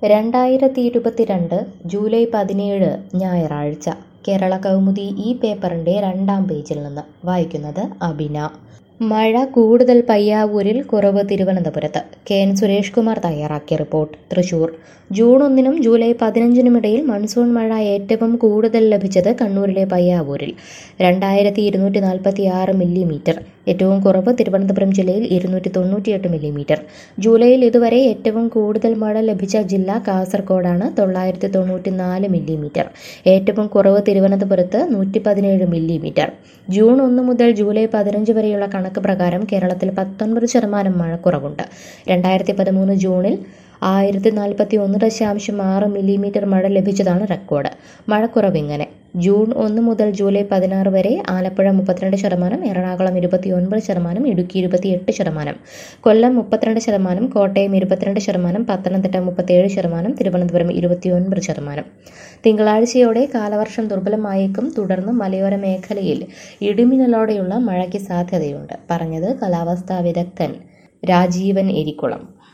രണ്ടായിരത്തി ഇരുപത്തിരണ്ട് ജൂലൈ പതിനേഴ് ഞായറാഴ്ച കേരള കൗമുദി ഈ പേപ്പറിൻ്റെ രണ്ടാം പേജിൽ നിന്ന് വായിക്കുന്നത് അബിന മഴ കൂടുതൽ പയ്യാവൂരിൽ കുറവ് തിരുവനന്തപുരത്ത് കെ എൻ സുരേഷ് കുമാർ തയ്യാറാക്കിയ റിപ്പോർട്ട് തൃശൂർ ജൂൺ ഒന്നിനും ജൂലൈ പതിനഞ്ചിനുമിടയിൽ മൺസൂൺ മഴ ഏറ്റവും കൂടുതൽ ലഭിച്ചത് കണ്ണൂരിലെ പയ്യാവൂരിൽ രണ്ടായിരത്തി ഇരുന്നൂറ്റി നാൽപ്പത്തി ആറ് മില്ലിമീറ്റർ ഏറ്റവും കുറവ് തിരുവനന്തപുരം ജില്ലയിൽ ഇരുന്നൂറ്റി തൊണ്ണൂറ്റിയെട്ട് മില്ലിമീറ്റർ ജൂലൈയിൽ ഇതുവരെ ഏറ്റവും കൂടുതൽ മഴ ലഭിച്ച ജില്ല കാസർഗോഡാണ് തൊള്ളായിരത്തി തൊണ്ണൂറ്റി നാല് മില്ലിമീറ്റർ ഏറ്റവും കുറവ് തിരുവനന്തപുരത്ത് നൂറ്റി പതിനേഴ് മില്ലിമീറ്റർ ജൂൺ ഒന്ന് മുതൽ ജൂലൈ പതിനഞ്ച് വരെയുള്ള കണക്ക് പ്രകാരം കേരളത്തിൽ പത്തൊൻപത് ശതമാനം മഴക്കുറവുണ്ട് രണ്ടായിരത്തി പതിമൂന്ന് ജൂണിൽ ആയിരത്തി നാൽപ്പത്തി ഒന്ന് ദശാംശം ആറ് മില്ലിമീറ്റർ മഴ ലഭിച്ചതാണ് റെക്കോർഡ് മഴക്കുറവ് ഇങ്ങനെ ജൂൺ ഒന്ന് മുതൽ ജൂലൈ പതിനാറ് വരെ ആലപ്പുഴ മുപ്പത്തിരണ്ട് ശതമാനം എറണാകുളം ഇരുപത്തി ഒൻപത് ശതമാനം ഇടുക്കി ഇരുപത്തിയെട്ട് ശതമാനം കൊല്ലം മുപ്പത്തിരണ്ട് ശതമാനം കോട്ടയം ഇരുപത്തിരണ്ട് ശതമാനം പത്തനംതിട്ട മുപ്പത്തിയേഴ് ശതമാനം തിരുവനന്തപുരം ഇരുപത്തിയൊൻപത് ശതമാനം തിങ്കളാഴ്ചയോടെ കാലവർഷം ദുർബലമായേക്കും തുടർന്ന് മലയോര മേഖലയിൽ ഇടിമിന്നലോടെയുള്ള മഴയ്ക്ക് സാധ്യതയുണ്ട് പറഞ്ഞത് കാലാവസ്ഥാ വിദഗ്ധൻ രാജീവൻ എരിക്കുളം